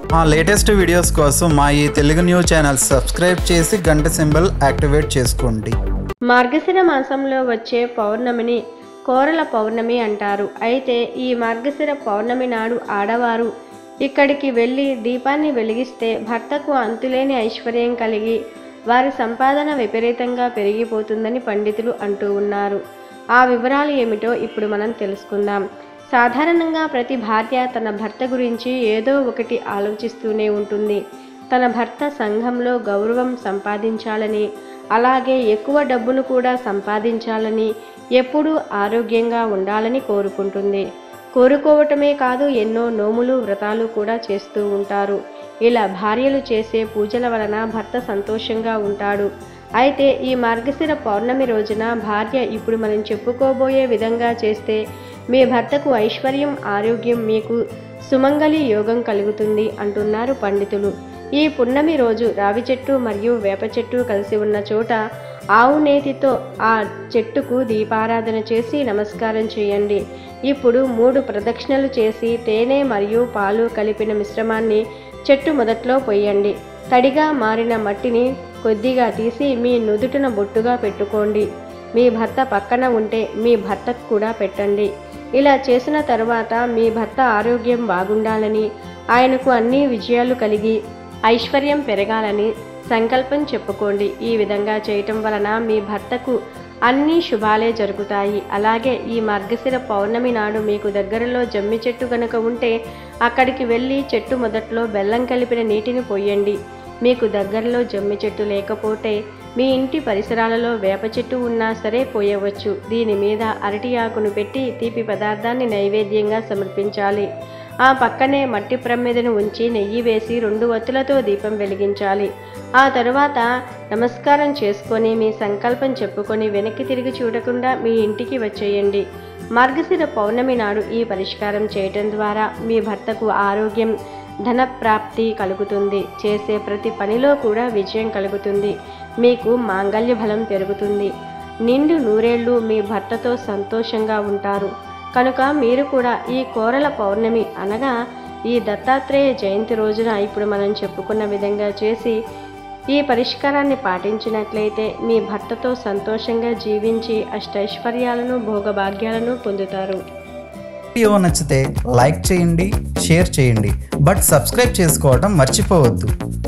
మా latest videos కోసం మా ఈ తెలుగు న్యూస్ ఛానల్ సబ్స్క్రైబ్ చేసి గంట సింబల్ యాక్టివేట్ చేసుకోండి మార్గశిర మాసంలో వచ్చే పౌర్ణమిని కోరల పౌర్ణమి అంటారు అయితే ఈ మార్గశిర పౌర్ణమి నాడు ఆడవారు ఇక్కడికి వెళ్ళి దీపాన్ని వెలిగిస్తే భర్తకు అంతులేని ఐశ్వర్యం కలిగి వారి సంపాదన విపరీతంగా పెరిగిపోతుందని పండితులు అంటూ ఉన్నారు ఆ వివరాలు ఏమిటో ఇప్పుడు మనం తెలుసుకుందాం సాధారణంగా ప్రతి భార్య తన భర్త గురించి ఏదో ఒకటి ఆలోచిస్తూనే ఉంటుంది తన భర్త సంఘంలో గౌరవం సంపాదించాలని అలాగే ఎక్కువ డబ్బును కూడా సంపాదించాలని ఎప్పుడూ ఆరోగ్యంగా ఉండాలని కోరుకుంటుంది కోరుకోవటమే కాదు ఎన్నో నోములు వ్రతాలు కూడా చేస్తూ ఉంటారు ఇలా భార్యలు చేసే పూజల వలన భర్త సంతోషంగా ఉంటాడు అయితే ఈ మార్గశిర పౌర్ణమి రోజున భార్య ఇప్పుడు మనం చెప్పుకోబోయే విధంగా చేస్తే మీ భర్తకు ఐశ్వర్యం ఆరోగ్యం మీకు సుమంగళి యోగం కలుగుతుంది అంటున్నారు పండితులు ఈ పున్నమి రోజు రావి చెట్టు మరియు వేప చెట్టు కలిసి ఉన్న చోట ఆవు నేతితో ఆ చెట్టుకు దీపారాధన చేసి నమస్కారం చేయండి ఇప్పుడు మూడు ప్రదక్షిణలు చేసి తేనె మరియు పాలు కలిపిన మిశ్రమాన్ని చెట్టు మొదట్లో పొయ్యండి తడిగా మారిన మట్టిని కొద్దిగా తీసి మీ నుదుటిన బొట్టుగా పెట్టుకోండి మీ భర్త పక్కన ఉంటే మీ భర్తకు కూడా పెట్టండి ఇలా చేసిన తర్వాత మీ భర్త ఆరోగ్యం బాగుండాలని ఆయనకు అన్ని విజయాలు కలిగి ఐశ్వర్యం పెరగాలని సంకల్పం చెప్పుకోండి ఈ విధంగా చేయటం వలన మీ భర్తకు అన్ని శుభాలే జరుగుతాయి అలాగే ఈ మార్గశిర పౌర్ణమి నాడు మీకు దగ్గరలో జమ్మి చెట్టు గనుక ఉంటే అక్కడికి వెళ్ళి చెట్టు మొదట్లో బెల్లం కలిపిన నీటిని పోయండి మీకు దగ్గరలో జమ్మి చెట్టు లేకపోతే మీ ఇంటి పరిసరాలలో వేప చెట్టు ఉన్నా సరే పోయవచ్చు దీని మీద అరటి ఆకును పెట్టి తీపి పదార్థాన్ని నైవేద్యంగా సమర్పించాలి ఆ పక్కనే మట్టి ప్రమిదను ఉంచి నెయ్యి వేసి రెండు వత్తులతో దీపం వెలిగించాలి ఆ తరువాత నమస్కారం చేసుకొని మీ సంకల్పం చెప్పుకొని వెనక్కి తిరిగి చూడకుండా మీ ఇంటికి వచ్చేయండి మార్గశిర పౌర్ణమి నాడు ఈ పరిష్కారం చేయటం ద్వారా మీ భర్తకు ఆరోగ్యం ధన ప్రాప్తి కలుగుతుంది చేసే ప్రతి పనిలో కూడా విజయం కలుగుతుంది మీకు మాంగళ్య బలం పెరుగుతుంది నిండు నూరేళ్లు మీ భర్తతో సంతోషంగా ఉంటారు కనుక మీరు కూడా ఈ కోరల పౌర్ణమి అనగా ఈ దత్తాత్రేయ జయంతి రోజున ఇప్పుడు మనం చెప్పుకున్న విధంగా చేసి ఈ పరిష్కారాన్ని పాటించినట్లయితే మీ భర్తతో సంతోషంగా జీవించి అష్టైశ్వర్యాలను భోగభాగ్యాలను పొందుతారు వీడియో నచ్చితే లైక్ చేయండి షేర్ చేయండి బట్ సబ్స్క్రైబ్ చేసుకోవడం మర్చిపోవద్దు